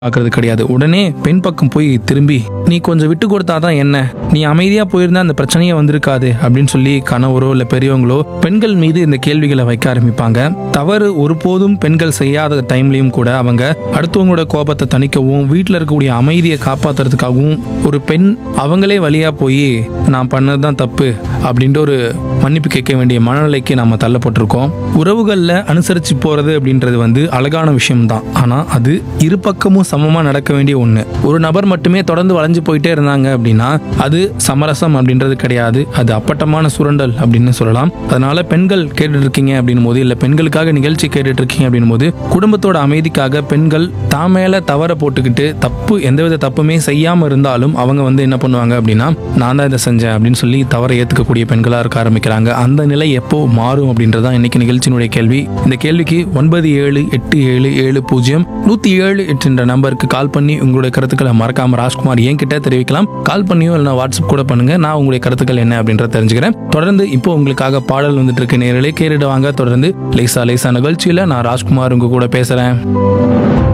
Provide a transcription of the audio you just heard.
பார்க்கறது கிடையாது உடனே பெண் பக்கம் போய் திரும்பி நீ கொஞ்சம் விட்டு கொடுத்தாதான் என்ன நீ அமைதியா போயிருந்தா அந்த பிரச்சனையே வந்திருக்காது அப்படின்னு சொல்லி கணவரோ இல்ல பெரியவங்களோ பெண்கள் மீது இந்த கேள்விகளை வைக்க ஆரம்பிப்பாங்க தவறு ஒருபோதும் பெண்கள் செய்யாத டைம்லயும் கூட அவங்க அடுத்தவங்களோட கோபத்தை தணிக்கவும் வீட்டில் இருக்கக்கூடிய அமைதியை காப்பாத்துறதுக்காகவும் ஒரு பெண் அவங்களே வழியா போய் நான் பண்ணதுதான் தப்பு அப்படின்ற ஒரு மன்னிப்பு கேட்க வேண்டிய மனநிலைக்கு நம்ம தள்ளப்பட்டிருக்கோம் உறவுகளில் அனுசரிச்சு போறது அப்படின்றது வந்து அழகான விஷயம்தான் ஆனா அது இரு பக்கமும் சமமா நடக்க வேண்டிய ஒண்ணு ஒரு நபர் மட்டுமே தொடர்ந்து வளைஞ்சு போயிட்டே இருந்தாங்க அப்படின்னா அது சமரசம் அப்படின்றது கிடையாது அது அப்பட்டமான சுரண்டல் அப்படின்னு சொல்லலாம் அதனால பெண்கள் கேட்டுட்டு இருக்கீங்க அப்படின்னும் போது இல்ல பெண்களுக்காக நிகழ்ச்சி கேட்டுட்டு இருக்கீங்க அப்படின்னும் போது குடும்பத்தோட அமைதிக்காக பெண்கள் தான் மேல தவற போட்டுக்கிட்டு தப்பு எந்தவித தப்புமே செய்யாம இருந்தாலும் அவங்க வந்து என்ன பண்ணுவாங்க அப்படின்னா நான் தான் இதை செஞ்சேன் அப்படின்னு சொல்லி தவறை ஏத்துக்கக்கூடிய பெண்களா இருக்க ஆரம்பிக்கிறாங்க அந்த நிலை எப்போ மாறும் அப்படின்றதான் இன்னைக்கு நிகழ்ச்சியினுடைய கேள்வி இந்த கேள்விக்கு ஒன்பது ஏழு எட்டு ஏழு ஏழு பூஜ்ஜியம் நூத்தி ஏழு எட்டு என்ற நம்பருக்கு கால் பண்ணி உங்களுடைய கருத்துக்களை மறக்காம ராஜ்குமார் என்கிட்ட தெரிவிக்கலாம் கால் பண்ணியோ இல்லைனா வாட்ஸ்அப் கூட பண்ணுங்க நான் உங்களுடைய கருத்துக்கள் என்ன அப்படின்றத தெரிஞ்சுக்கிறேன் தொடர்ந்து இப்போ உங்களுக்காக பாடல் வந்துட்டு இருக்கு நேரலே கேட்டுடுவாங்க தொடர்ந்து லேசா லேசா நிகழ்ச்சியில நான் ராஜ்குமார் உங்க கூட பேசுறேன்